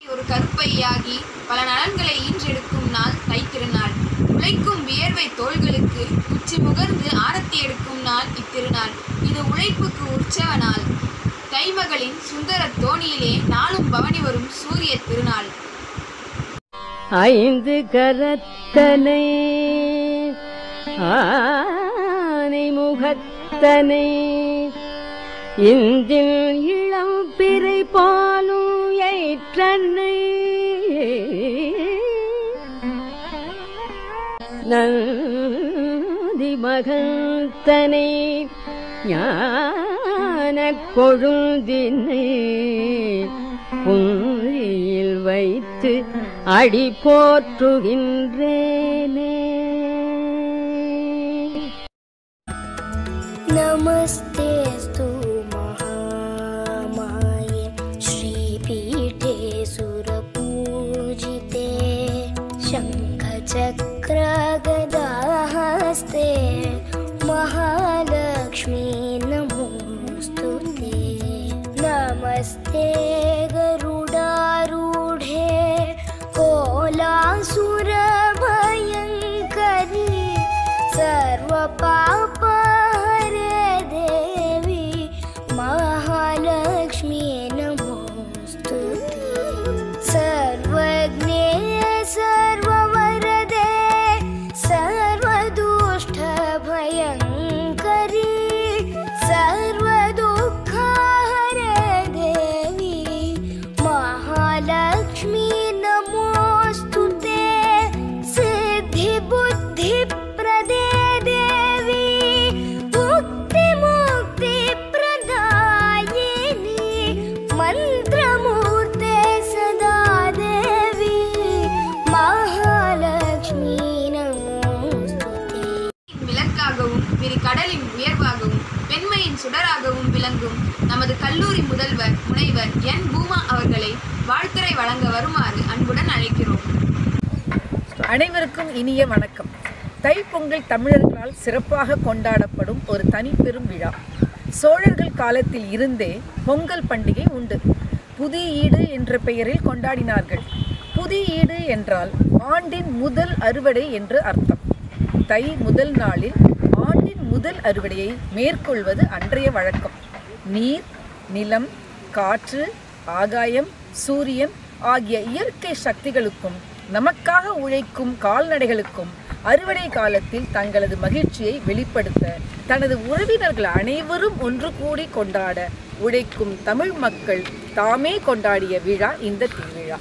ஒரு கருப்பையாகி பல நலன்களை ஈன்றெடுக்கும் நாள் தைத்திருநாள் உழைக்கும் வியர்வை தோள்களுக்கு உச்சி முகர்ந்து ஆரத்தி எடுக்கும் நாள் இத்திருநாள் இது உழைப்புக்கு உற்சவ நாள் தைமகளின் சுந்தர தோணியிலே நாளும் பவனி வரும் சூரிய திருநாள் ஐந்து கரத்தனை ஆனை முகத்தனை இந்தில் இளம் பிறை பாலும் ஏற்றனை நந்தி மகத்தனை ஞான கொழுந்தினை புந்தியில் வைத்து அடி போற்றுகின்றேனே नमस्तेऽस्तु महामाये श्रीपीठे सुरपूजिते शङ्खचक्रगदाहस्ते महालक्ष्मी नमोऽस्तु ते नमस्ते गरुडारूढे कोलासुरभयङ्करी सर्वपापहरे देवी महालक्ष्मी नमोऽस्तु ते सर्वज्ञे सर्ववरदे सर्वदुष्टभयङ्करी सर्वदुःखहरे देवी महालक्ष्मी नमोऽस्तु ते सिद्धिबुद्धिप्रदे देवी मुक्तिमुक्तिप्रदायिनी मन्त्रमूर्ते सदा देवी महालक्ष्मी नमोऽस्तु ते விளக்காகவும் விரி கடலின் உயர்வாகவும் பெண்மையின் சுடராகவும் விளங்கும் நமது கல்லூரி முதல்வர் முனைவர் என் பூமா அவர்களை வாழ்த்துரை வழங்க வருமாறு அன்புடன் அழைக்கிறோம் அனைவருக்கும் இனிய வணக்கம் தைப்பொங்கல் தமிழர்களால் சிறப்பாக கொண்டாடப்படும் ஒரு தனிப்பெரும் விழா சோழர்கள் காலத்தில் இருந்தே பொங்கல் பண்டிகை உண்டு புதிய ஈடு என்ற பெயரில் கொண்டாடினார்கள் புதிய ஈடு என்றால் ஆண்டின் முதல் அறுவடை என்று அர்த்தம் தை முதல் நாளில் ஆண்டின் முதல் அறுவடையை மேற்கொள்வது அன்றைய வழக்கம் நீர் நிலம் காற்று ஆகாயம் சூரியன் ஆகிய இயற்கை சக்திகளுக்கும் நமக்காக உழைக்கும் கால்நடைகளுக்கும் அறுவடை காலத்தில் தங்களது மகிழ்ச்சியை வெளிப்படுத்த தனது உறவினர்கள் அனைவரும் ஒன்று கூடி கொண்டாட உழைக்கும் தமிழ் மக்கள் தாமே கொண்டாடிய விழா இந்த திருவிழா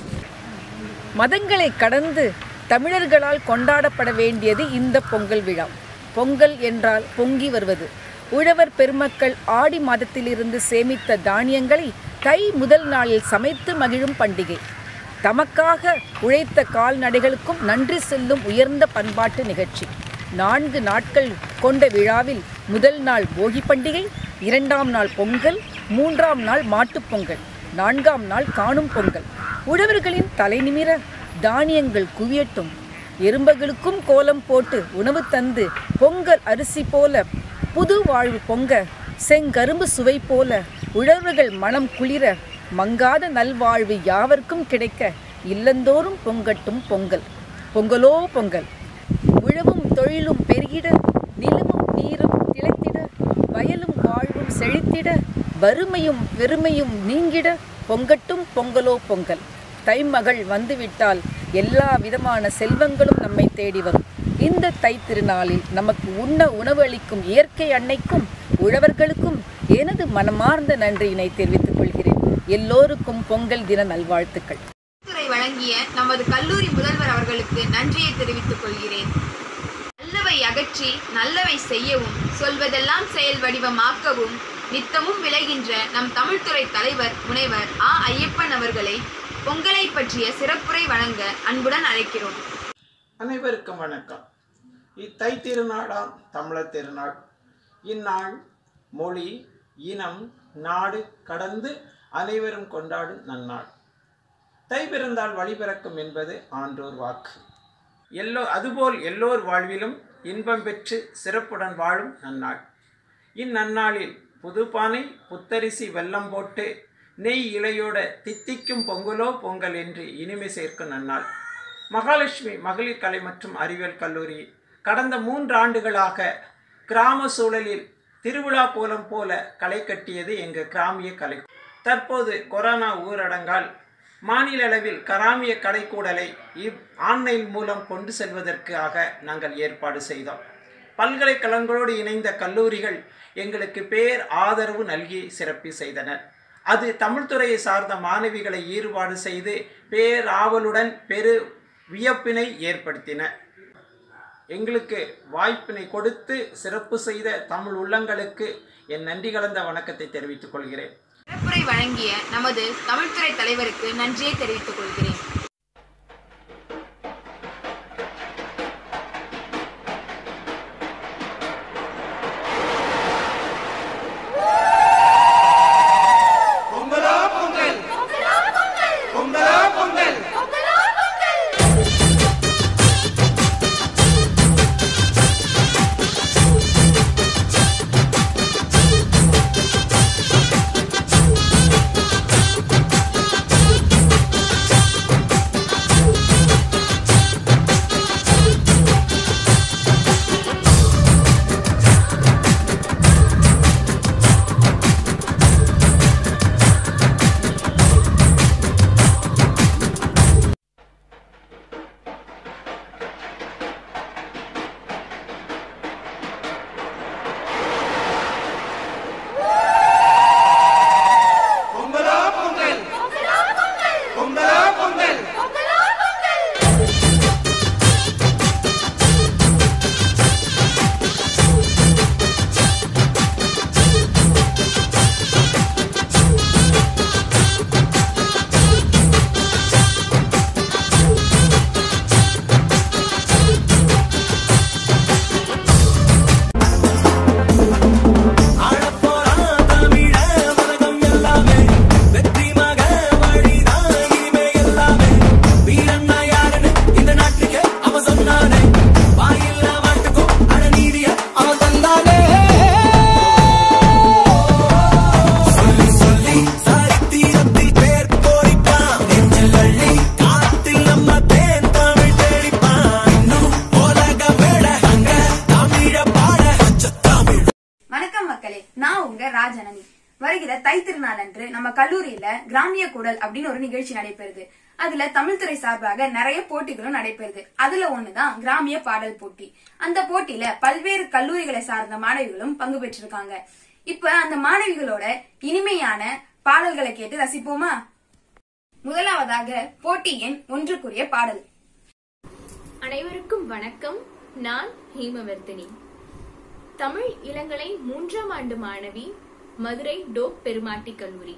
மதங்களை கடந்து தமிழர்களால் கொண்டாடப்பட வேண்டியது இந்த பொங்கல் விழா பொங்கல் என்றால் பொங்கி வருவது உழவர் பெருமக்கள் ஆடி மாதத்திலிருந்து சேமித்த தானியங்களை தை முதல் நாளில் சமைத்து மகிழும் பண்டிகை தமக்காக உழைத்த கால்நடைகளுக்கும் நன்றி செல்லும் உயர்ந்த பண்பாட்டு நிகழ்ச்சி நான்கு நாட்கள் கொண்ட விழாவில் முதல் நாள் போகி பண்டிகை இரண்டாம் நாள் பொங்கல் மூன்றாம் நாள் மாட்டுப் பொங்கல் நான்காம் நாள் காணும் பொங்கல் உழவர்களின் தலைநிமிர தானியங்கள் குவியட்டும் எறும்புகளுக்கும் கோலம் போட்டு உணவு தந்து பொங்கல் அரிசி போல புது வாழ்வு பொங்க செங்கரும்பு சுவை போல உழவர்கள் மனம் குளிர மங்காத நல்வாழ்வு யாவர்க்கும் கிடைக்க இல்லந்தோறும் பொங்கட்டும் பொங்கல் பொங்கலோ பொங்கல் உழவும் தொழிலும் பெருகிட நிலமும் நீரும் திளைத்திட வயலும் வாழ்வும் செழித்திட வறுமையும் பெருமையும் நீங்கிட பொங்கட்டும் பொங்கலோ பொங்கல் தைமகள் வந்துவிட்டால் எல்லா விதமான செல்வங்களும் நம்மை தேடி வரும் இந்த தை திருநாளில் நமக்கு உண்ண உணவு அளிக்கும் இயற்கை அன்னைக்கும் உழவர்களுக்கும் எனது மனமார்ந்த நன்றியினை தெரிவித்துக் கொள்கிறேன் எல்லோருக்கும் பொங்கல் தின நல்வாழ்த்துக்கள் துறை வழங்கிய நமது கல்லூரி முதல்வர் அவர்களுக்கு நன்றியை தெரிவித்துக் கொள்கிறேன் நல்லவை அகற்றி நல்லவை செய்யவும் சொல்வதெல்லாம் செயல் வடிவமாக்கவும் நித்தமும் விளைகின்ற நம் தமிழ்துறை தலைவர் முனைவர் ஆ ஐயப்பன் அவர்களை பொங்கலை பற்றிய சிறப்புரை வழங்க அன்புடன் அழைக்கிறோம் அனைவருக்கும் வணக்கம் இத்தை திருநாளாம் தமிழர் திருநாள் இந்நாள் மொழி இனம் நாடு கடந்து அனைவரும் கொண்டாடும் நன்னாள் தை பிறந்தால் வழி பிறக்கும் என்பது ஆன்றோர் வாக்கு எல்லோ அதுபோல் எல்லோர் வாழ்விலும் இன்பம் பெற்று சிறப்புடன் வாழும் நன்னாள் இந்நன்னாளில் புதுப்பானை புத்தரிசி வெல்லம் போட்டு நெய் இலையோட தித்திக்கும் பொங்கலோ பொங்கல் என்று இனிமை சேர்க்கும் நன்னாள் மகாலட்சுமி மகளிர் கலை மற்றும் அறிவியல் கல்லூரி கடந்த மூன்று ஆண்டுகளாக கிராம சூழலில் திருவிழா கோலம் போல களை கட்டியது எங்கள் கிராமிய கலை தற்போது கொரோனா ஊரடங்கால் மாநில அளவில் கராமிய கலைக்கூடலை இவ் ஆன்லைன் மூலம் கொண்டு செல்வதற்காக நாங்கள் ஏற்பாடு செய்தோம் பல்கலைக்கழகங்களோடு இணைந்த கல்லூரிகள் எங்களுக்கு பேர் ஆதரவு நல்கி சிறப்பு செய்தனர் அது தமிழ்துறையை சார்ந்த மாணவிகளை ஈடுபாடு செய்து பேராவலுடன் பெரு வியப்பினை ஏற்படுத்தின எங்களுக்கு வாய்ப்பினை கொடுத்து சிறப்பு செய்த தமிழ் உள்ளங்களுக்கு என் நன்றி கலந்த வணக்கத்தை தெரிவித்துக் கொள்கிறேன் சிறப்புரை வழங்கிய நமது தமிழ்துறை தலைவருக்கு நன்றியை தெரிவித்துக் கொள்கிறேன் வணக்கம் மக்களே நான் உங்க ராஜனனி வருகிற தை திருநாள் அன்று நம்ம கல்லூரியில கிராமிய கூடல் அப்படின்னு ஒரு நிகழ்ச்சி நடைபெறுது அதுல தமிழ்துறை சார்பாக நிறைய போட்டிகளும் நடைபெறுது அதுல ஒண்ணுதான் கிராமிய பாடல் போட்டி அந்த போட்டியில பல்வேறு கல்லூரிகளை சார்ந்த மாணவிகளும் பங்கு பெற்றிருக்காங்க இப்ப அந்த மாணவிகளோட இனிமையான பாடல்களை கேட்டு ரசிப்போமா முதலாவதாக போட்டி எண் ஒன்றுக்குரிய பாடல் அனைவருக்கும் வணக்கம் நான் ஹேமவர்த்தினி தமிழ் இளங்கலை மூன்றாம் ஆண்டு மாணவி மதுரை டோப் பெருமாட்டி கல்லூரி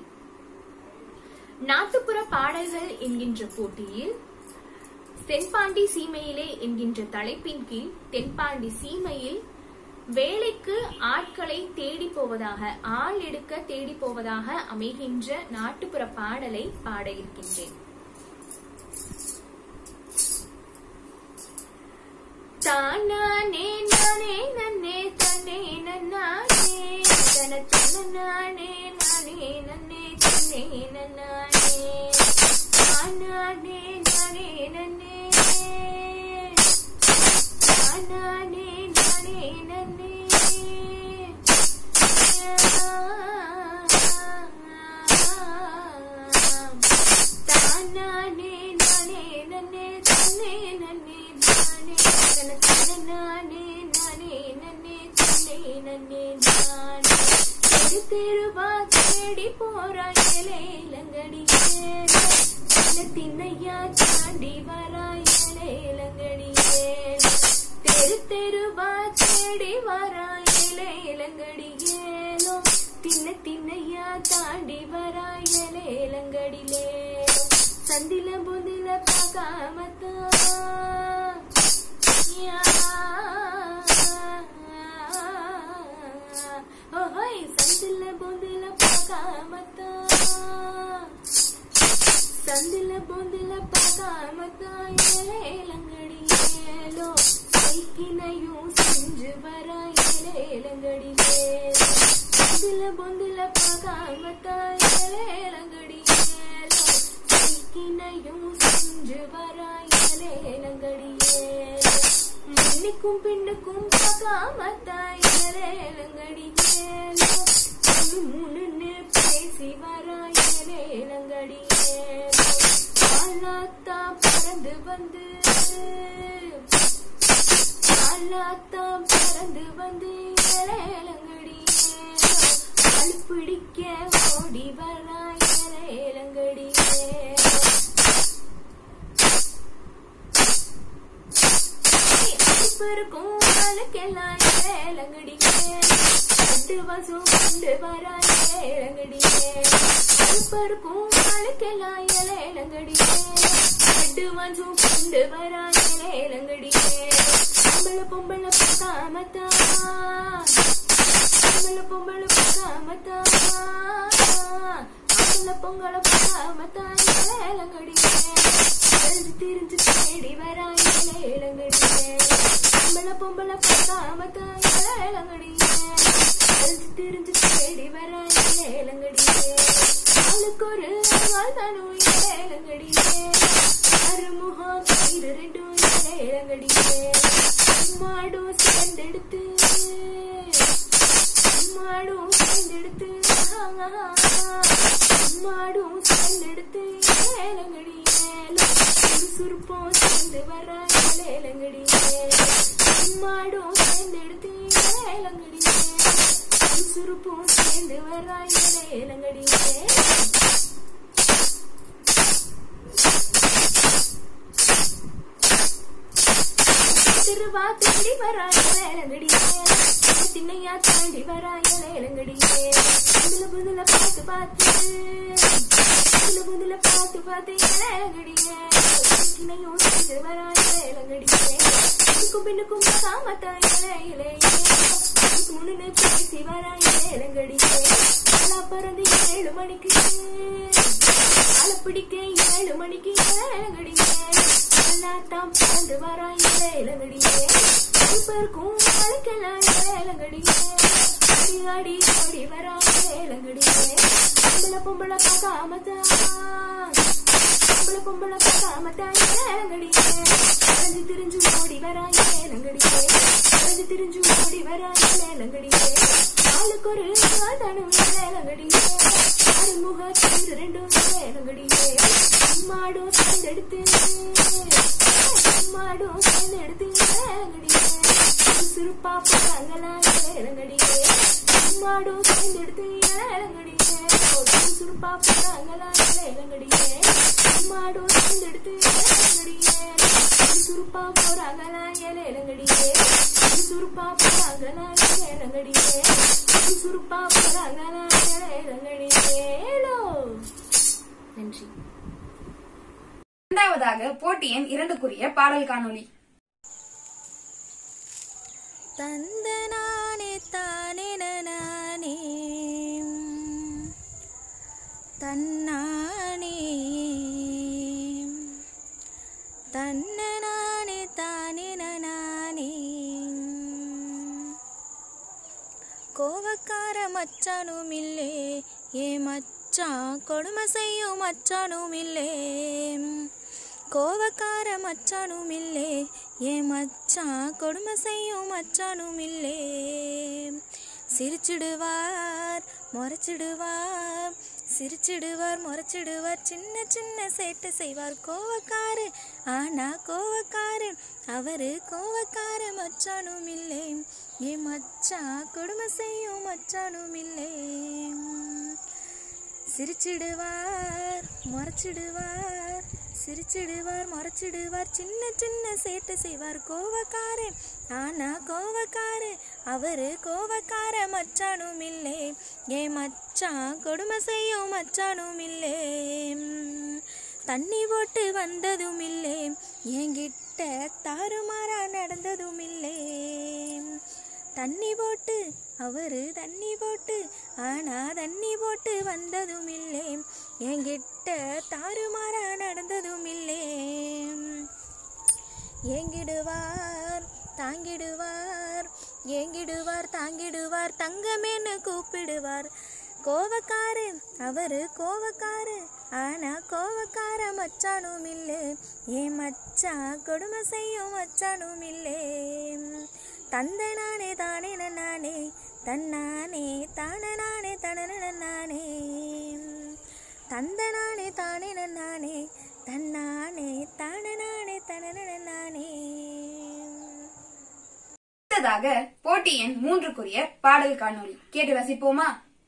நாட்டுப்புற பாடல்கள் என்கின்ற போட்டியில் தென்பாண்டி சீமையிலே என்கின்ற தலைப்பின் கீழ் தென்பாண்டி சீமையில் வேலைக்கு ஆட்களை தேடி போவதாக ஆள் எடுக்க தேடி போவதாக அமைகின்ற நாட்டுப்புற பாடலை பாட இருக்கின்றேன் தானானே நானே நன்னே தன்னே நன்னானே தன தன்னானே நானே நன்னே தன்னே நன்னானே தானானே நானே நன்னே தானானே நானே நன்னே தானானே நானே நன்னே தன்னே நன்னே நானே தன தன்னானே நானே நன்னே தன்னே நன்னே நானே தெரு தெருவா தேடி போறாயலே இளங்கடி சின்ன திண்ணையா தாண்டி வராயலே இளங்கடி தெரு தெருவா தேடி வராயலே இளங்கடி ஏலோ தின்ன திண்ணையா தாண்டி வராயலே இளங்கடிலேலோ சந்தில புதில பார்க்காமத்தான் ஓஹோய் சந்தில பொந்தில பார்க்காமத்தான் சந்தில பொந்தில பார்க்காமத்தான் ஏலங்கடி ஏலோ சைக்கினையும் செஞ்சு வர ஏலங்கடி ஏலோ பொந்துல பொந்துல பார்க்காம தாயலேலங்கடியேலோ சைக்கினையும் செஞ்சு வராயலேலங்கடியேலோ முன்னுக்கும் பின்னுக்கும் பார்க்காம தாயலேலங்கடியேலோ மூணுன்னு பேசி வராயலேலங்கடியேலோ ஆளாத்தா பறந்து வந்து ஆளாத்தாம் பறந்து வந்து ஏலேலங்கடி அழு பிடிக்க ஓடி வராய் ஏலேலங்கடி இருக்கும் ஆளுக்கெல்லாம் ஏலேலங்கடி ரெண்டு வசம் கொண்டு வராய் ஏலேலங்கடி இருக்கும் ஆளுக்கெல்லாம் ஏலேலங்கடி ரெண்டு வசம் கொண்டு வராய் ஏலேலங்கடி பொம்பளை பொம்பளை பார்க்காமத்தா பொம்பளை பொம்பளை பார்க்காமத்தா பொம்பளை பொங்கலை பார்க்காமத்தா ஏலங்கடியே தெரிஞ்சு திரிஞ்சு தேடி வராய் ஏலங்கடியே பொம்பளை பொம்பளை பார்க்காமத்தா ஏலங்கடியே தெரிஞ்சு திரிஞ்சு தேடி வராய் ஏலங்கடியே ஆளுக்கு ஒரு ஆள் தானும் ஏலங்கடியே அருமுகம் கயிறு ரெண்டும் ஏலங்கடியே மாடும் சேர்ந்தெடுத்து மாடும் சேர்ந்தெடுத்து மாடும் சேர்ந்தெடுத்து ஏலங்கடி ஏலம் சுறுசுறுப்போம் சேர்ந்து வர ஏலங்கடி மாடும் சேர்ந்தெடுத்து ஏலங்கடி சுறுசுறுப்போம் சேர்ந்து வர ஏலங்கடி திருவா தாண்டி வராயலங்கடியே திண்ணையா தாண்டி வராயலங்கடியே புதுல புதுல பார்த்து பார்த்து புதுல புதுல பார்த்து பார்த்து இலங்கடியே திண்ணையும் சேர்ந்து வராயலங்கடியே இதுக்கும் பின்னுக்கும் காமத்தாயிலே முன்னு பேசி வராயலங்கடியே அலா பறந்து ஏழு மணிக்கு அலை பிடிக்க ஏழு மணிக்கு ஏழங்கடியே எல்லாத்தாம் பறந்து வராய் ஏழங்கடியே இப்பருக்கும் அழைக்கலாம் ஏழங்கடியே அடி அடி ஓடி வரா ஏழங்கடியே பொம்பளை பொம்பளை பார்க்காமத்தான் பொம்பளை பொம்பளை பார்க்காமத்தான் ஏழங்கடியே அரைஞ்சு திரிஞ்சு ஓடி வரா ஏழங்கடியே அரைஞ்சு திரிஞ்சு ஓடி வரா ஏழங்கடியே ஆளுக்கு ஒரு தனும் ஏழங்கடியே அருமுக தீரு ரெண்டும் ஏழங்கடியே மாடும் சேர்ந்தெடுத்து மாடும் சேர்ந்தெடுத்து ஏழங்கடியே சுறுப்பா போறாங்களா ஏழங்கடியே மாடும் சேர்ந்தெடுத்து ஏழங்கடியே சுறுப்பா போறாங்களா ஏழங்கடியே மாடும் சேர்ந்தெடுத்து ஏழங்கடியே சுறுப்பா போறாங்களா ஏழங்கடியே சுறுப்பா போறாங்களா ஏழங்கடியே சுறுப்பா போறாங்களா ஏழங்கடியேலோ நன்றி இரண்டாவதாக போட்டி எண் இரண்டுக்குரிய பாடல் காணொளி தந்தனானே தானே நானே தன்னானே தன்னனானே தானே நானே கோவக்கார மச்சானும் இல்லே ஏ மச்சான் கொடுமை செய்யும் மச்சானும் இல்லே கோவக்கார மச்சானும் இல்லே ஏ மச்சான் கொடுமை செய்யும் மச்சானும் இல்லே சிரிச்சிடுவார் முறைச்சிடுவார் சிரிச்சிடுவார் முறைச்சிடுவார் சின்ன சின்ன சேட்டை செய்வார் கோவக்காரு ஆனா கோவக்காரு அவரு கோவக்கார மச்சானும் இல்லை ஏ மச்சான் கொடுமை செய்யும் மச்சானும் இல்லை சிரிச்சிடுவார் முறைச்சிடுவார் சிரிச்சிடுவார் முறைச்சிடுவார் சின்ன சின்ன சேட்டை செய்வார் கோவக்காரு ஆனா கோவக்காரு அவரு கோவக்கார மச்சானும் இல்லை ஏ மச்சான் கொடுமை செய்யும் மச்சானும் இல்லை தண்ணி போட்டு வந்ததும் இல்லை என்கிட்ட தாறுமாறா நடந்ததும் இல்லை தண்ணி போட்டு அவரு தண்ணி போட்டு ஆனா தண்ணி போட்டு வந்ததும் இல்லை என்கிட்ட தாறுமாறா நடந்ததும் இல்லை ஏங்கிடுவார் தாங்கிடுவார் ஏங்கிடுவார் தாங்கிடுவார் தங்கமேன்னு கூப்பிடுவார் கோவக்காரு அவரு கோவக்காரு ஆனா கோவக்கார மச்சானும் இல்லே ஏன் மச்சான் கொடுமை செய்யும் மச்சானும் இல்லே தந்தை நானே தானே நானே தன்னானே தான நானே தனன நானே தந்த நானே தானே நானே தன்னானே தான நானே தனன நானே அடுத்ததாக போட்டி எண் மூன்றுக்குரிய பாடல் காணொளி கேட்டு ரசிப்போமா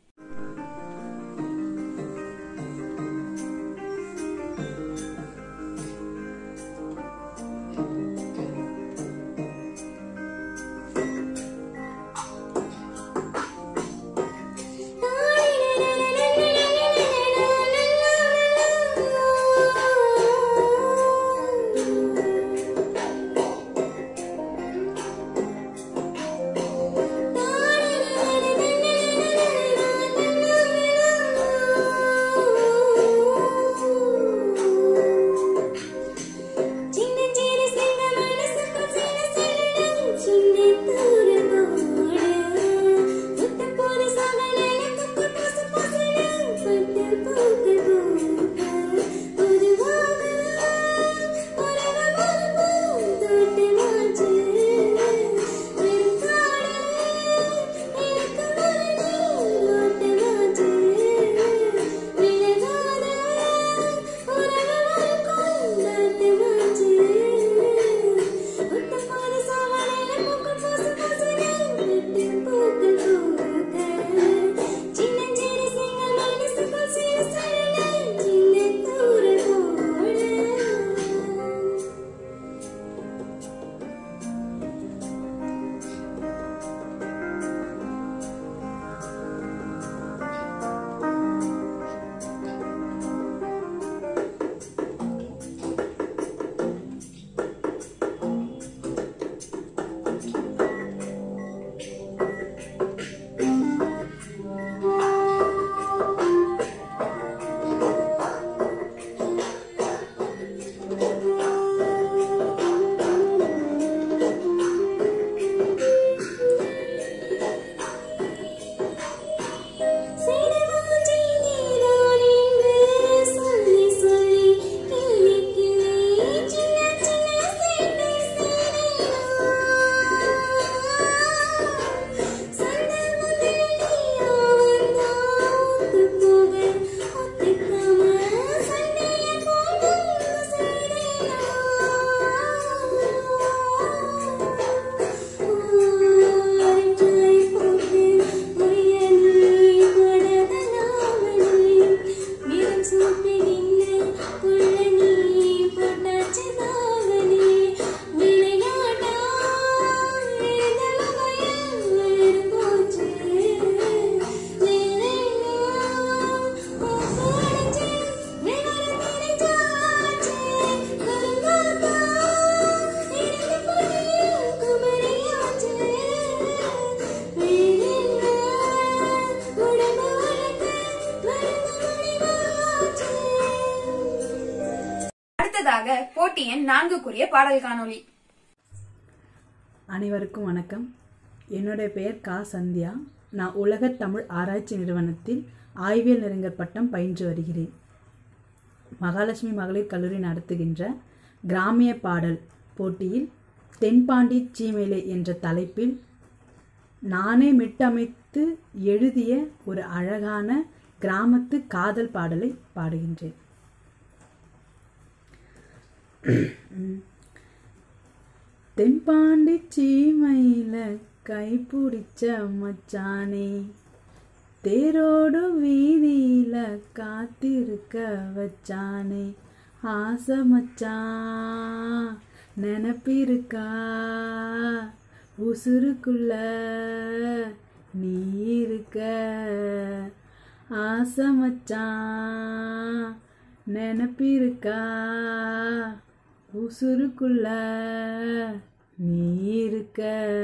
அடுத்ததாக போட்டி எண் நான்குக்குரிய பாடல் காணொளி அனைவருக்கும் வணக்கம் என்னுடைய பெயர் கா சந்தியா நான் உலக தமிழ் ஆராய்ச்சி நிறுவனத்தில் ஆய்வியல் நெருங்கற் பட்டம் பயின்று வருகிறேன் மகாலட்சுமி மகளிர் கல்லூரி நடத்துகின்ற கிராமிய பாடல் போட்டியில் தென்பாண்டி சீமேலே என்ற தலைப்பில் நானே மிட்டமைத்து எழுதிய ஒரு அழகான கிராமத்து காதல் பாடலை பாடுகின்றேன் தென்பாண்டி சீமையில கைப்பிடிச்ச மச்சானே தேரோடு வீதியில காத்திருக்க வச்சானே ஆசை மச்சான் நினப்பிருக்கா உசுருக்குள்ள நீ இருக்க ஆசை மச்சான் நினப்பிருக்கா உசுருக்குள்ள நீ இருக்க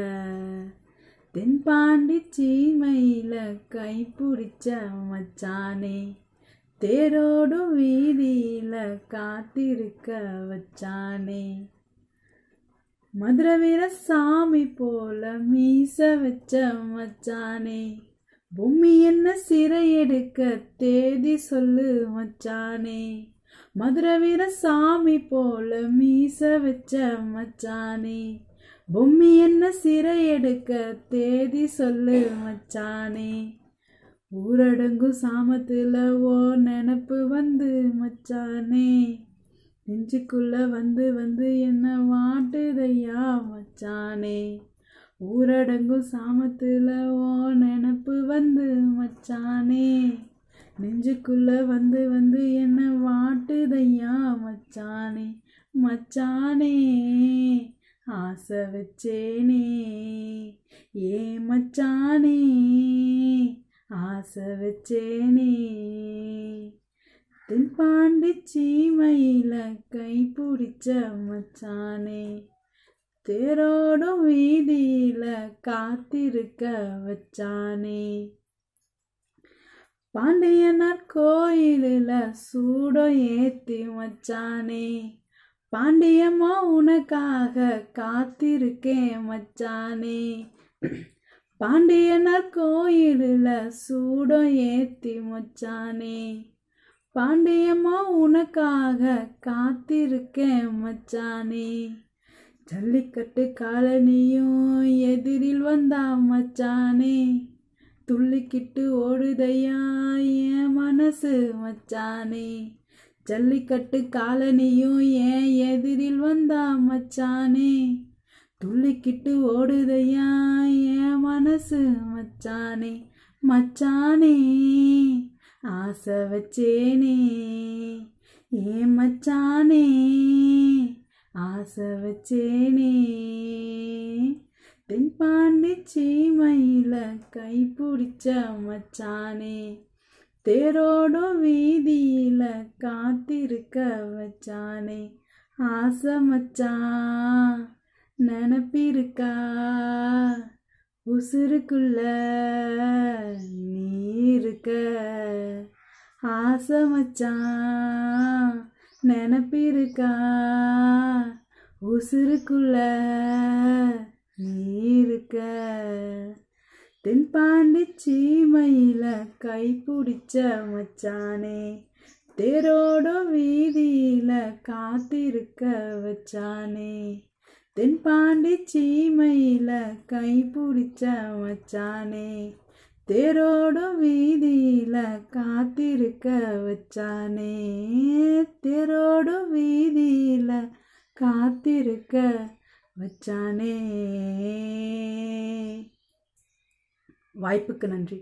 தென்பாண்டி சீமையில கைப்பிடிச்ச மச்சானே தேரோடு வீதியில காத்திருக்க வச்சானே மதுரை வீர சாமி போல மீச வச்ச மச்சானே பூமி என்ன சிறை எடுக்க தேதி சொல்லு மச்சானே மதுரை வீர சாமி போல மீச வச்ச மச்சானே பொம்மி என்ன சிறை எடுக்க தேதி சொல்லு மச்சானே ஊரடங்கும் சாமத்துல ஓ நினப்பு வந்து மச்சானே நெஞ்சுக்குள்ள வந்து வந்து என்ன வாட்டுதையா மச்சானே ஊரடங்கும் சாமத்துல ஓ நினப்பு வந்து மச்சானே நெஞ்சுக்குள்ள வந்து வந்து என்ன வாட்டுதையா மச்சானே மச்சானே ஆசை வச்சேனே ஏ மச்சானே ஆசை வச்சேனே தென்பாண்டி சீமையில கை பிடிச்ச மச்சானே தேரோடும் வீதியில காத்திருக்க வச்சானே பாண்டியனார் கோயிலில் சூடம் ஏத்தி மச்சானே பாண்டியம்மா உனக்காக காத்திருக்கேன் மச்சானே பாண்டியனார் கோயிலில் சூடம் ஏத்தி மச்சானே பாண்டியம்மா உனக்காக காத்திருக்கேன் மச்சானே ஜல்லிக்கட்டு காலனியும் எதிரில் வந்தா மச்சானே துள்ளிக்கிட்டு ஓடுதையா என் மனசு மச்சானே ஜல்லிக்கட்டு காலனியும் ஏன் எதிரில் வந்தா மச்சானே துள்ளிக்கிட்டு ஓடுதையா என் மனசு மச்சானே மச்சானே ஆசை வச்சேனே ஏன் மச்சானே ஆசை வச்சேனே தென்பாண்டி சீமையில கை பிடிச்ச மச்சானே தேரோடும் வீதியில காத்திருக்க வச்சானே ஆசை மச்சான் நினப்பிருக்கா உசுருக்குள்ள நீ இருக்க ஆசை மச்சான் நினப்பிருக்கா உசுருக்குள்ள நீ இருக்க தென்பாண்டி சீமையில கை பிடிச்ச மச்சானே தேரோட வீதியில காத்திருக்க வச்சானே தென்பாண்டி சீமையில கை பிடிச்ச மச்சானே தேரோட வீதியில காத்திருக்க வச்சானே தேரோட வீதியில காத்திருக்க வச்சானே வாய்ப்புக்கு நன்றி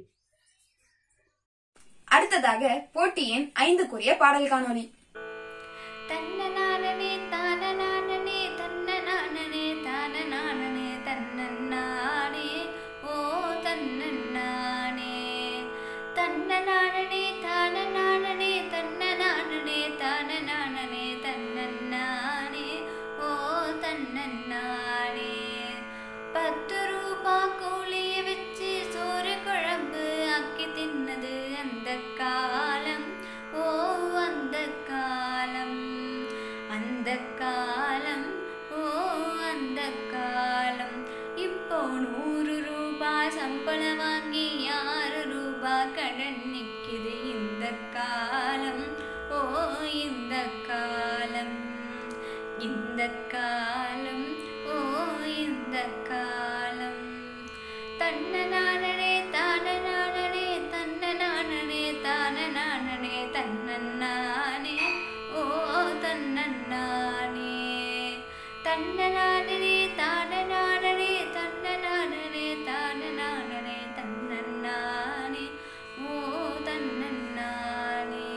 அடுத்ததாக போட்டியின் ஐந்துக்குரிய பாடல் காணொளி தன்னனானனே தானனானனே தன்னனானனே தானனானனே தன்னன்னானே ஓ தன்னன்னானே தன்னனானனே தானனானனே தன்னனானனே தானனானனே தன்னன்னானே ஓ தன்னன்னானே பத்து ரூபா கூலிய வச்சு சோறு குழம்பு ஆக்கி தின்னது அந்த காலம் ஓ அந்த காலம் அந்த காலம் ஓ அந்த காலம் இப்போ நூறு ரூபாய் சம்பளம் வாங்கி ஆறு ரூபாய் கடன் நிக்குது இந்த காலம் ஓ இந்த காலம் இந்த காலம் ஓ இந்த காலம் தன்னனானனே தானனானனே தன்னனானனே தானனானனே தன்னன்னானே ஓ தன்னன்னானே தன்னனானனே தானனானனே தன்னனானனே தானனானனே தன்னன்னானே ஓ தன்னன்னானே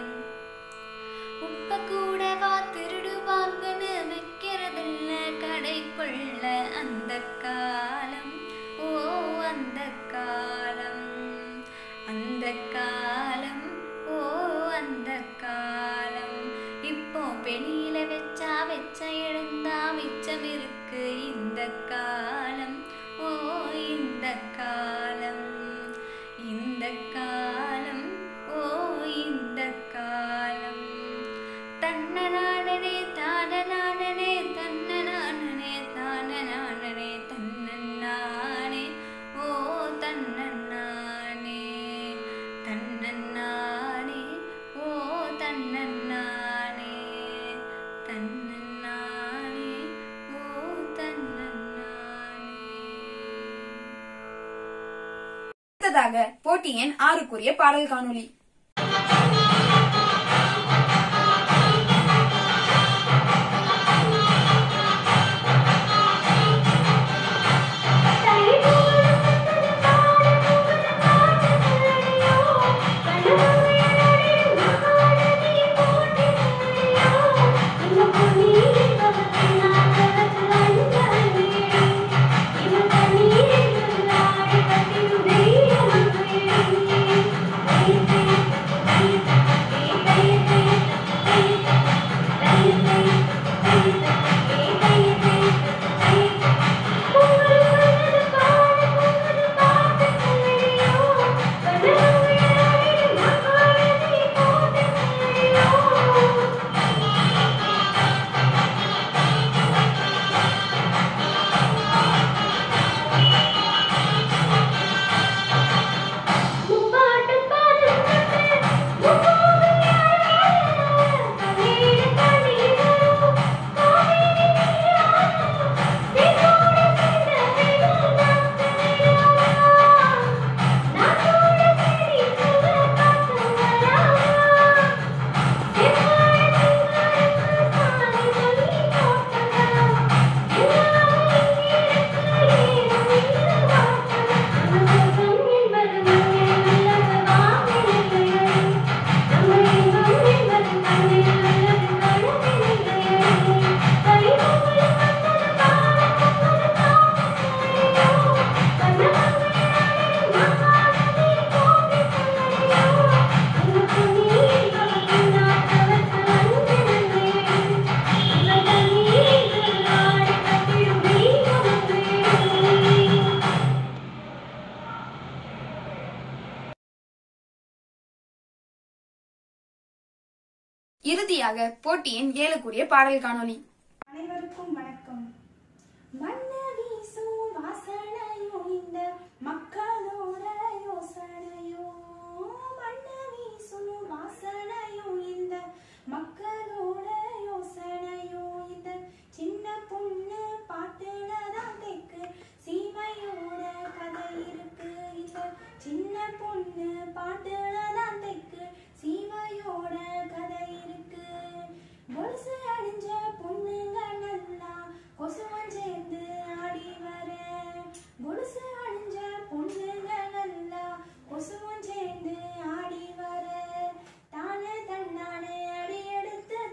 உப்ப கூடவா திருடுவாங்கன்னு வைக்கிறதில்ல கடைக்குள்ள அந்த காலம் ஓ அந்த காலம் அந்த காலம் ஓ அந்த காலம் இப்போ வெளியில வச்சா வெச்ச எழுந்தா மிச்சம் இருக்கு இந்த காலம் ஓ இந்த காலம் இந்த காலம் ஓ இந்த காலம் தன்னனானனே தானனானனே தன்னனானனே இறுதியாக போட்டியின் ஆறுக்குரிய பாடல் காணொளி இறுதியாக போட்டியின் ஏழுக்குரிய பாடல் காணொளி அனைவருக்கும் வணக்கம் மண்ண வீசும் வாசனையோ இந்த மக்களோட யோசனையோ மண்ண வீசும் வாசனையோ இந்த மக்களோட யோசனையோ இந்த சின்ன பொண்ணு பாட்டுல தான் தெக்கு சீமையோட கதை இருக்கு இந்த சின்ன பொண்ணு பாட்டுல தான் தெக்கு சீமையோட கதை இருக்கு கொலுசு அடிஞ்ச பொண்ணுங்க நல்லா கொசுவன் சேர்ந்து ஆடி வர கொலுசு அடிஞ்ச பொண்ணுங்க நல்லா கொசுவன் சேர்ந்து ஆடி வர தானே தன்னானே அடி எடுத்து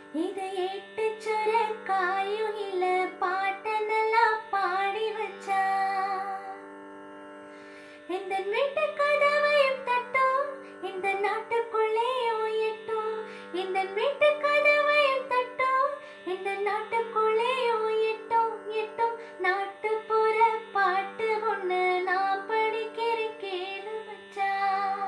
இதை எட்டு சொர காயும் இல்ல பாட்ட நல்லா பாடி வச்சா இந்த வீட்டு கதவையும் தட்டும் இந்த நாட்டுக்குள்ளேயும் எட்டும் இந்த வீட்டு கதவையும் தட்டும் இந்த நாட்டுக்குள்ளேயும் எட்டும் எட்டும் நாட்டுப்புற பாட்டு ஒண்ணு நான் படிக்கிறேன் கேளு மச்சான்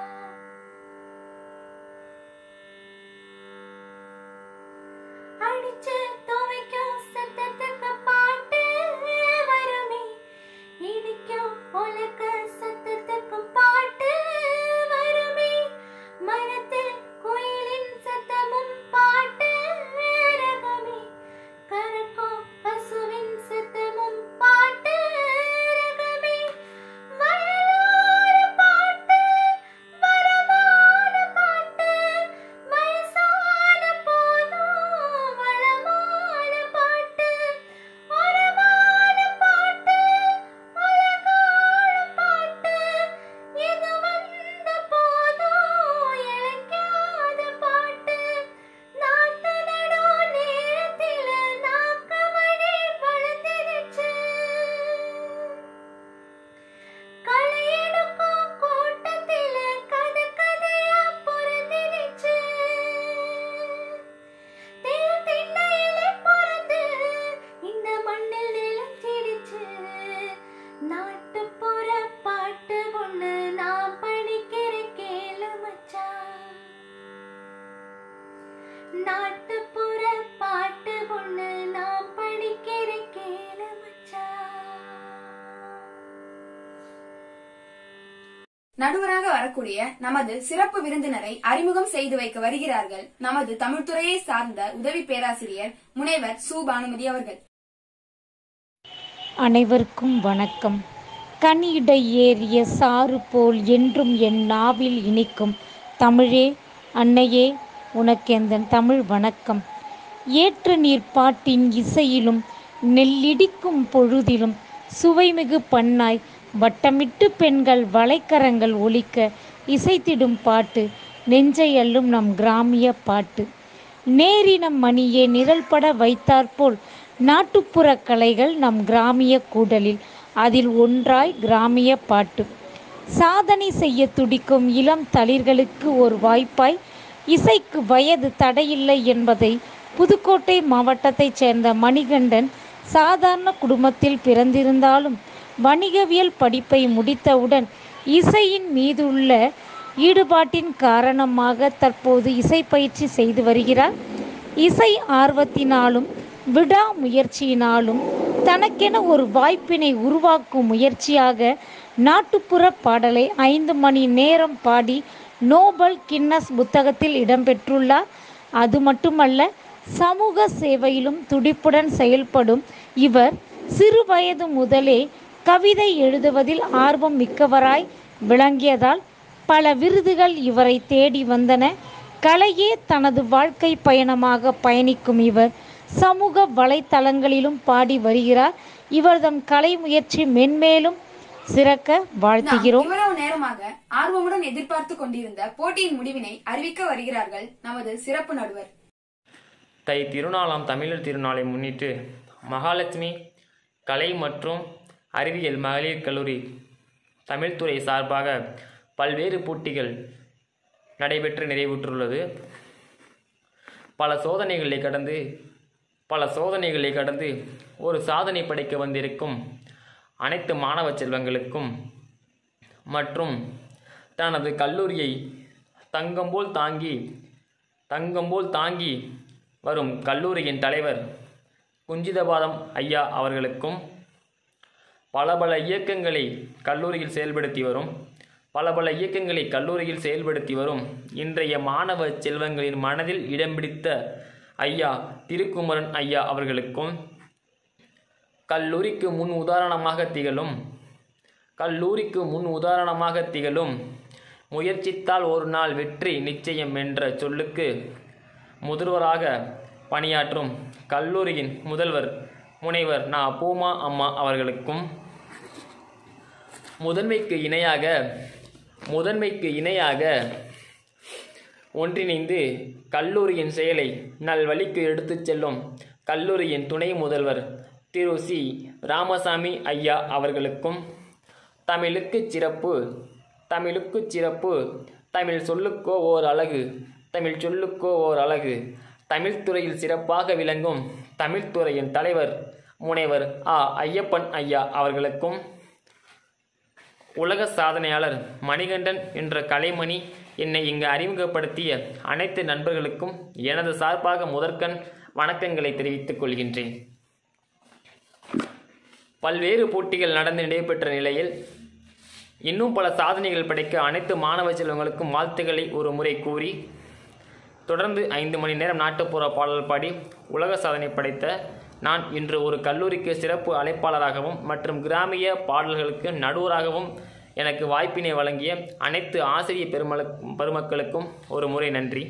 அடிச்சு துவைக்கும் சத்தத்துக்கு பாட்டு வருமே இடிக்கும் உலக சத்தத்துக்கும் பாட்டு வருமே மரத்தில் குயிலின் சத்தமும் பாட்டு ரகமே கறக்கும் பசுவின் சத்தமும் பாட்டு ரகமே வயலோர பாட்டு வரமான பாட்டு வயசான போதும் வளமான பாட்டு உரமான பாட்டு உலகான பாட்டு எது வந்த போதும் இழைக்காத பாட்டு நாட்டு நடு நேரத்தில நாக்கமணி வளர்ந்துருச்சு களையெடுக்கும் கூட்டத்தில கதை கதையா பொறந்திருச்சு தேன் திண்ணையிலே பொறந்து இந்த மண்ணில் நிலைச்சிடுச்சு நாட்டுப்புற பாட்டு ஒண்ணு நான் படிக்கிறேன் கேளு மச்சான் நாட்டுப்புற பாட்டு ஒண்ணு நான் படிக்கிறேன் கேளு மச்சான் நடுவராக வரக்கூடிய நமது சிறப்பு விருந்தினரை அறிமுகம் செய்து வைக்க வருகிறார்கள் நமது தமிழ்துறையை சார்ந்த உதவி பேராசிரியர் முனைவர் சு பானுமதி அவர்கள் அனைவருக்கும் வணக்கம் கனியிடை ஏறிய சாறு போல் என்றும் என் நாவில் இனிக்கும் தமிழே அன்னையே உனக்கெந்தன் தமிழ் வணக்கம் ஏற்ற நீர் பாட்டின் இசையிலும் நெல்லிடிக்கும் பொழுதிலும் சுவைமிகு பண்ணாய் வட்டமிட்டு பெண்கள் வளைக்கரங்கள் ஒலிக்க இசைத்திடும் பாட்டு நெஞ்சை அள்ளும் நம் கிராமிய பாட்டு நேரினம் மணியே நிழல்பட வைத்தாற்போல் நாட்டுப்புற கலைகள் நம் கிராமிய கூடலில் அதில் ஒன்றாய் கிராமிய பாட்டு சாதனை செய்ய துடிக்கும் இளம் தளிர்களுக்கு ஒரு வாய்ப்பாய் இசைக்கு வயது தடையில்லை என்பதை புதுக்கோட்டை மாவட்டத்தைச் சேர்ந்த மணிகண்டன் சாதாரண குடும்பத்தில் பிறந்திருந்தாலும் வணிகவியல் படிப்பை முடித்தவுடன் இசையின் மீதுள்ள ஈடுபாட்டின் காரணமாக தற்போது இசை பயிற்சி செய்து வருகிறார் இசை ஆர்வத்தினாலும் விடாமுயற்சியினாலும் தனக்கென ஒரு வாய்ப்பினை உருவாக்கும் முயற்சியாக நாட்டுப்புற பாடலை ஐந்து மணி நேரம் பாடி நோபல் கின்னஸ் புத்தகத்தில் இடம்பெற்றுள்ளார் அது மட்டுமல்ல சமூக சேவையிலும் துடிப்புடன் செயல்படும் இவர் சிறு வயது முதலே கவிதை எழுதுவதில் ஆர்வம் மிக்கவராய் விளங்கியதால் பல விருதுகள் இவரை தேடி வந்தன கலையே தனது வாழ்க்கை பயணமாக பயணிக்கும் இவர் சமூக வலைத்தளங்களிலும் பாடி வருகிறார் இவர்தம் கலை முயற்சி மென்மேலும் சிறக்க நாம் வாழ்த்துகிறோம் இவ்வளவு நேரமாக ஆர்வமுடன் எதிர்பார்த்து கொண்டிருந்த போட்டியின் முடிவினை அறிவிக்க வருகிறார்கள் நமது சிறப்பு நடுவர் தை திருநாளாம் தமிழர் திருநாளை முன்னிட்டு மகாலட்சுமி கலை மற்றும் அறிவியல் மகளிர் கல்லூரி தமிழ்துறை சார்பாக பல்வேறு போட்டிகள் நடைபெற்று நிறைவுற்றுள்ளது பல சோதனைகளை கடந்து பல சோதனைகளை கடந்து ஒரு சாதனை படைக்க வந்திருக்கும் அனைத்து மாணவ செல்வங்களுக்கும் மற்றும் தனது கல்லூரியை தங்கம்போல் தாங்கி தங்கம்போல் தாங்கி வரும் கல்லூரியின் தலைவர் குஞ்சிதபாதம் ஐயா அவர்களுக்கும் பல பல இயக்கங்களை கல்லூரியில் செயல்படுத்தி வரும் பல பல இயக்கங்களை கல்லூரியில் செயல்படுத்தி வரும் இன்றைய மாணவ செல்வங்களின் மனதில் இடம் பிடித்த ஐயா திருக்குமரன் ஐயா அவர்களுக்கும் கல்லூரிக்கு முன் உதாரணமாக திகழும் கல்லூரிக்கு முன் உதாரணமாக திகழும் முயற்சித்தால் ஒரு நாள் வெற்றி நிச்சயம் என்ற சொல்லுக்கு முதல்வராக பணியாற்றும் கல்லூரியின் முதல்வர் முனைவர் நா பூமா அம்மா அவர்களுக்கும் முதன்மைக்கு இணையாக முதன்மைக்கு இணையாக ஒன்றிணைந்து கல்லூரியின் செயலை நல்வழிக்கு எடுத்துச் செல்லும் கல்லூரியின் துணை முதல்வர் திரு சி ராமசாமி ஐயா அவர்களுக்கும் தமிழுக்கு சிறப்பு தமிழுக்கு சிறப்பு தமிழ் சொல்லுக்கோ ஓர் அழகு தமிழ் சொல்லுக்கோ ஓர் அழகு தமிழ்த்துறையில் சிறப்பாக விளங்கும் தமிழ்த்துறையின் தலைவர் முனைவர் ஆ ஐயப்பன் ஐயா அவர்களுக்கும் உலக சாதனையாளர் மணிகண்டன் என்ற கலைமணி என்னை இங்கு அறிமுகப்படுத்திய அனைத்து நண்பர்களுக்கும் எனது சார்பாக முதற்கண் வணக்கங்களை தெரிவித்துக் கொள்கின்றேன் பல்வேறு போட்டிகள் நடந்து நடைபெற்ற நிலையில் இன்னும் பல சாதனைகள் படைக்க அனைத்து மாணவ செல்வங்களுக்கும் வாழ்த்துக்களை ஒரு முறை கூறி தொடர்ந்து ஐந்து மணி நேரம் நாட்டுப்புற பாடல் பாடி உலக சாதனை படைத்த நான் இன்று ஒரு கல்லூரிக்கு சிறப்பு அழைப்பாளராகவும் மற்றும் கிராமிய பாடல்களுக்கு நடுவராகவும் எனக்கு வாய்ப்பினை வழங்கிய அனைத்து ஆசிரிய பெருமள பெருமக்களுக்கும் ஒரு முறை நன்றி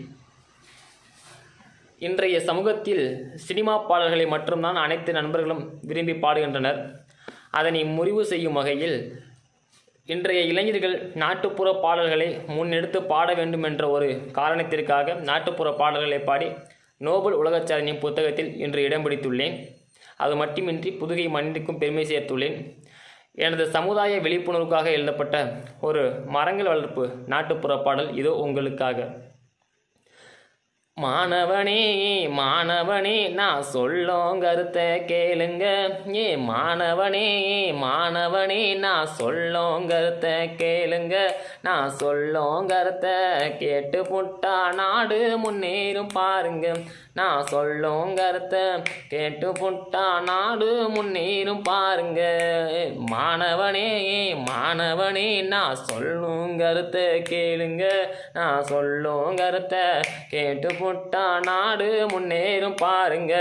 இன்றைய சமூகத்தில் சினிமா பாடல்களை மட்டும்தான் அனைத்து நண்பர்களும் விரும்பி பாடுகின்றனர் அதனை முறிவு செய்யும் வகையில் இன்றைய இளைஞர்கள் நாட்டுப்புற பாடல்களை முன்னெடுத்து பாட வேண்டும் என்ற ஒரு காரணத்திற்காக நாட்டுப்புற பாடல்களை பாடி நோபல் உலகச் சாதனை புத்தகத்தில் இன்று இடம் பிடித்துள்ளேன் அது மட்டுமின்றி புதுகை மண்ணிற்கும் பெருமை சேர்த்துள்ளேன் எனது சமுதாய விழிப்புணர்வுக்காக எழுதப்பட்ட ஒரு மரங்கள் வளர்ப்பு நாட்டுப்புற பாடல் இதோ உங்களுக்காக மாணவனே மாணவனே நான் சொல்லும் கருத்தை கேளுங்க ஏ மாணவனே மாணவனே நான் சொல்லும் கருத்தை கேளுங்க நான் சொல்லும் கருத்தை கேட்டு புட்டா நாடு முன்னேறும் பாருங்க நான் சொல்லும் கருத்தை கேட்டு புட்டா நாடு முன்னேறும் பாருங்க மாணவனே மாணவனே நான் சொல்லும் கருத்தை கேளுங்க நான் சொல்லும் கருத்தை கேட்டு புட்டா நாடு முன்னேறும் பாருங்க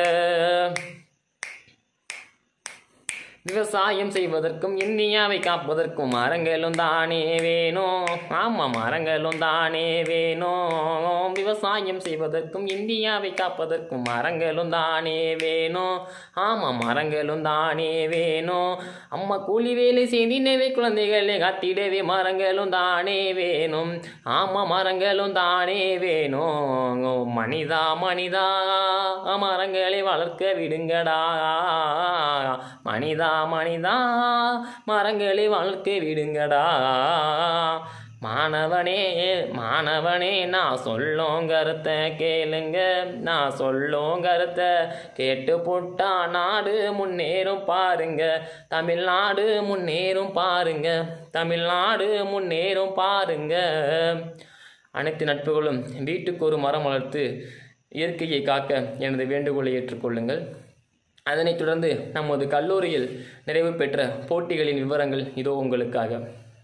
விவசாயம் செய்வதற்கும் இந்தியாவை காப்பதற்கும் மரங்களும் தானே வேணும் ஆமாம் மரங்களும் தானே வேணும் விவசாயம் செய்வதற்கும் இந்தியாவை காப்பதற்கும் மரங்களும் தானே வேணும் ஆமாம் மரங்களும் தானே வேணும் அம்மா கூலி வேலை செய்தினவே குழந்தைகளை காத்திடவே மரங்களும் தானே வேணும் ஆமாம் மரங்களும் தானே வேணும் மனிதா மனிதா மரங்களை வளர்க்க விடுங்கடா மனிதா மனிதா மரங்களை வளர்க்க விடுங்கடா மாணவனே மாணவனே நான் சொல்லும் கருத்தை கேளுங்க நான் சொல்லும் கருத்தை கேட்டு போட்டா நாடு முன்னேறும் பாருங்க தமிழ்நாடு முன்னேறும் பாருங்க தமிழ்நாடு முன்னேறும் பாருங்க அனைத்து நட்புகளும் வீட்டுக்கு ஒரு மரம் வளர்த்து இயற்கையை காக்க எனது வேண்டுகோளை ஏற்றுக்கொள்ளுங்கள் அதனைத் தொடர்ந்து நமது கல்லூரியில் நிறைவு பெற்ற போட்டிகளின் விவரங்கள் இதோ உங்களுக்காக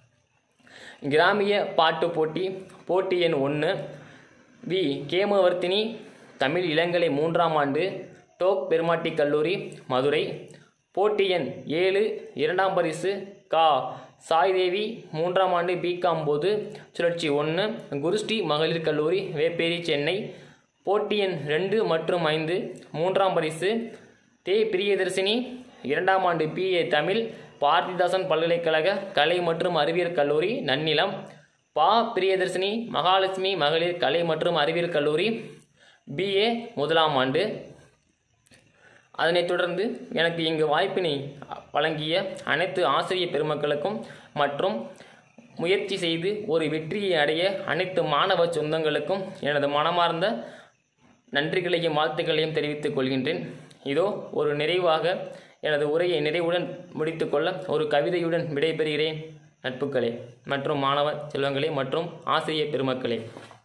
கிராமிய பாட்டு போட்டி போட்டி எண் ஒன்று வி கேமவர்த்தினி தமிழ் இளங்கலை மூன்றாம் ஆண்டு டோக் பெருமாட்டி கல்லூரி மதுரை போட்டி எண் ஏழு இரண்டாம் பரிசு கா சாய்தேவி மூன்றாம் ஆண்டு பிகாம் போது சுழற்சி ஒன்று குருஸ்ரீ மகளிர் கல்லூரி வேப்பேரி சென்னை போட்டி எண் ரெண்டு மற்றும் ஐந்து மூன்றாம் பரிசு தே பிரியதர்சினி இரண்டாம் ஆண்டு பிஏ தமிழ் பாரதிதாசன் பல்கலைக்கழக கலை மற்றும் அறிவியல் கல்லூரி நன்னிலம் பா பிரியதர்சினி மகாலட்சுமி மகளிர் கலை மற்றும் அறிவியல் கல்லூரி பிஏ முதலாம் ஆண்டு அதனைத் தொடர்ந்து எனக்கு இங்கு வாய்ப்பினை வழங்கிய அனைத்து ஆசிரிய பெருமக்களுக்கும் மற்றும் முயற்சி செய்து ஒரு வெற்றியை அடைய அனைத்து மாணவ சொந்தங்களுக்கும் எனது மனமார்ந்த நன்றிகளையும் வாழ்த்துக்களையும் தெரிவித்துக் கொள்கின்றேன் இதோ ஒரு நிறைவாக எனது உரையை நிறைவுடன் முடித்துக்கொள்ள ஒரு கவிதையுடன் விடைபெறுகிறேன் நட்புகளே மற்றும் மாணவ செல்வங்களே மற்றும் ஆசிரிய பெருமக்களே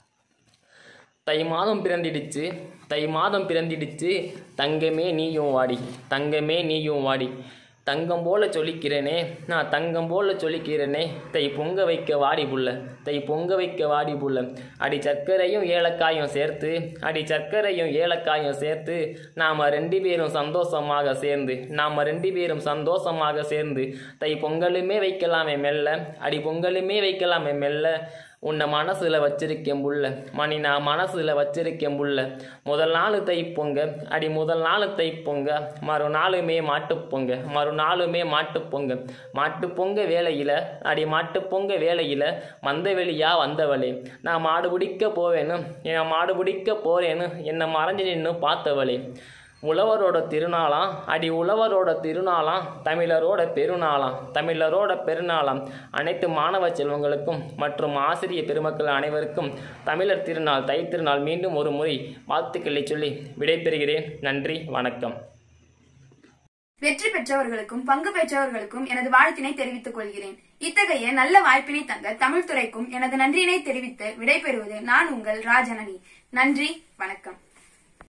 தை மாதம் பிறந்திடுச்சு தை மாதம் பிறந்திடுச்சு தங்கமே நீயும் வாடி தங்கமே நீயும் வாடி தங்கம் போல சொல்லிக்கிறேனே நான் தங்கம் போல சொல்லிக்கிறேனே தை பொங்க வைக்க வாடி புள்ள தை பொங்க வைக்க வாடி புள்ள அடி சர்க்கரையும் ஏலக்காயும் சேர்த்து அடி சர்க்கரையும் ஏலக்காயும் சேர்த்து நாம் ரெண்டு பேரும் சந்தோஷமாக சேர்ந்து நாம் ரெண்டு பேரும் சந்தோஷமாக சேர்ந்து தை பொங்கலுமே வைக்கலாமே மெல்ல அடி பொங்கலுமே வைக்கலாமே மெல்ல உன்னை மனசுல வச்சிருக்கேன் புள்ள மணி நான் மனசுல வச்சிருக்கேன் புள்ள முதல் நாள் தை பொங்க அடி முதல் நாள் தை பொங்க மறுநாளுமே மாட்டுப் பொங்க மறுநாளுமே மாட்டுப் பொங்க மாட்டுப் பொங்க வேலையில அடி மாட்டுப் பொங்க வேலையில வந்த வெளியா வந்தவளே நான் மாடு பிடிக்க போவேன்னு என் மாடு பிடிக்க போறேன்னு என்னை மறைஞ்சு நின்று பார்த்தவளே உழவரோட திருநாளாம் அடி உழவரோட திருநாளாம் தமிழரோட பெருநாளாம் தமிழரோட பெருநாளாம் அனைத்து மாணவ செல்வங்களுக்கும் மற்றும் ஆசிரிய பெருமக்கள் அனைவருக்கும் தமிழர் திருநாள் தை திருநாள் மீண்டும் ஒரு முறை வாழ்த்துக்களை சொல்லி விடைபெறுகிறேன் நன்றி வணக்கம் வெற்றி பெற்றவர்களுக்கும் பங்கு பெற்றவர்களுக்கும் எனது வாழ்த்தினை தெரிவித்துக் கொள்கிறேன் இத்தகைய நல்ல வாய்ப்பினை தந்த தமிழ் துறைக்கும் எனது நன்றியினை தெரிவித்து விடைபெறுவது நான் உங்கள் ராஜனனி நன்றி வணக்கம்